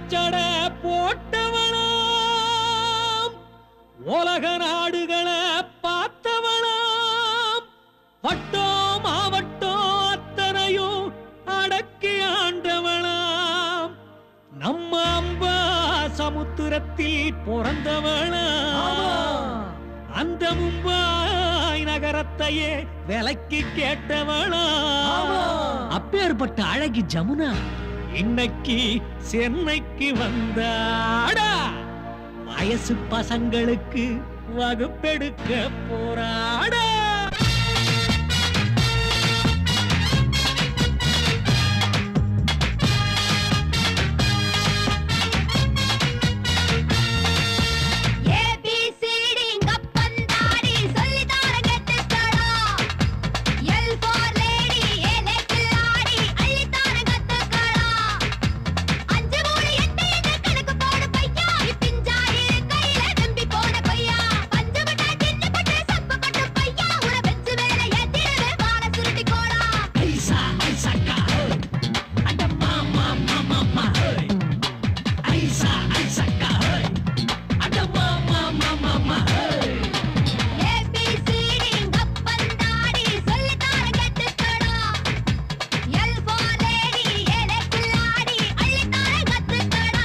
வெள்ளச்சட போட்டவளாம் உலக நாடுகளை பார்த்தவளாம் வட்டம் மாவட்டம் அத்தனையும் அடக்கி ஆண்டவளாம் நம்ம அம்பா சமுத்திரத்தில் பிறந்தவளாம் அந்த மும்பாய் நகரத்தையே விலைக்கு கேட்டவளா அப்பேற்பட்ட அழகி ஜமுனா இன்னைக்கு சென்னைக்கு வந்தாடா வயசு பசங்களுக்கு வகுப்பெடுக்க போறாடா ஏபிசிடி கப்பந்தாடி சொல்லித்தார கெட்டுக்கடா எல் ஃபார் லேடி ஏலே கில்லாடி அள்ளித்தார கத்துக்கடா அஞ்சு மூணு எட்டு எட்டு கணக்கு போடு பையா பிஞ்சாயி கையில நம்பி போன பையா பஞ்சு மிட்டாய் தின்னு பட்டு சப்பு கொட்டு பையா உன பெஞ்சு மேல ஏத்திடுவே வாழ சுருட்டி கோடா ஐசா ஐசாக்கா அட மாமா மாமா மா ஐசா ஐசாக்கா அட மாமா மாமா மா ஏபிசிடி கப்பந்தாடி சொல்லித்தார கெட்டுக்கடா எல் ஃபார் லேடி ஏலே கில்லாடி அள்ளித்தார கத்துக்கடா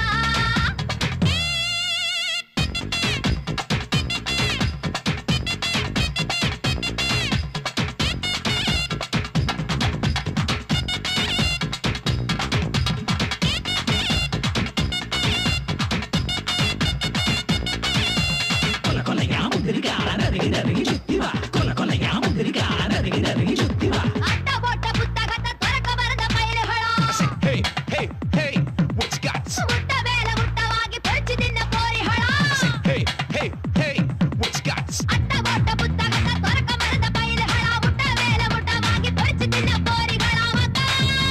கொல கொலையா முந்திரிக்கா நறுகி நறுகி சுத்தி வா கொல கொலையா முந்திரிக்கா நறுகி நறுகி சுத்தி வா அட்ட போட்ட புத்தகத்தை திறக்க மறந்த பயலுகளா Hey, hey, hey, what you got? முட்டை மேல முட்டை வாங்கி பொரிச்சு தின்ன போரிகளா Hey, hey, hey, what you got? அட்ட போட்ட புத்தகத்தை திறக்க மறந்த பயலுகளா முட்டை மேல முட்டை வாங்கி பொரிச்சு தின்ன போரிகளா மக்கா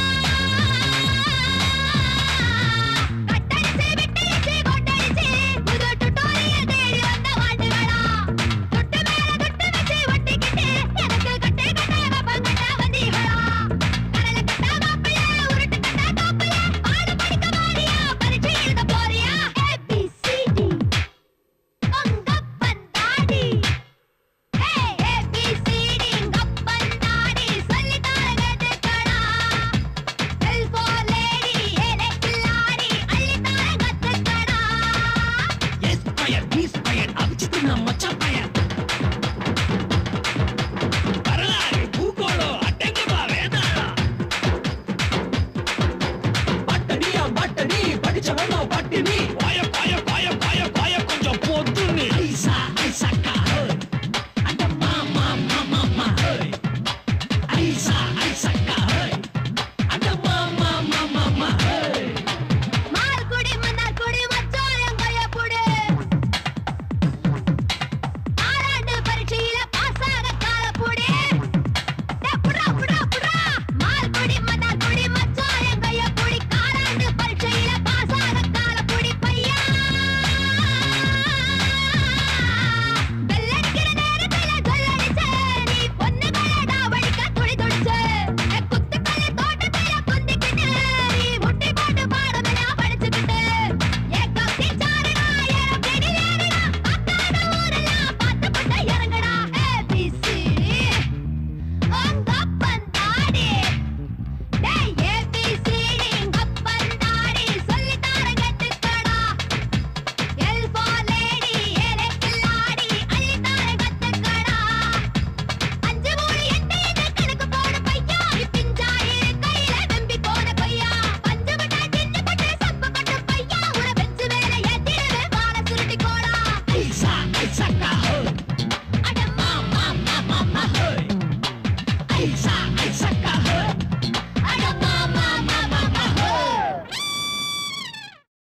கட்டடிச்சு விட்டடிச்சு கொட்டடிச்சு புது டுட்டோரியல் தேடி வந்த வாண்டுகளா துட்டு மேல துட்டு வச்சு ஒட்டிக்கிட்டு எனக்கு கட்டே கட்டாக பங்கட்டா வந்தீங்களா கடல கட்டா மாப்பிள்ள உருட்டு கட்டா காப்பிள்ள பாடு படிக்க வாரியா பரீட்சை எழுத போறியா ஏபிசிடி கங்கப்பந்தாடி ஹே ஏபிசிடி கங்கப்பந்தாடி சொல்லித்தார கேட்டுக்கடா எல் ஃபார் லேடி ஏலே கில்லாடி அள்ளித்தார கத்துக்கடா எஸ் பயன் பீஸ் பயன் அவிச்சு தின்ன மச்சான் பயன் வரலாறு பூகோளம் அட்டங்கமா வேதாளம் பட்டணியா பட்டணி படிச்சவனோ பட்டினி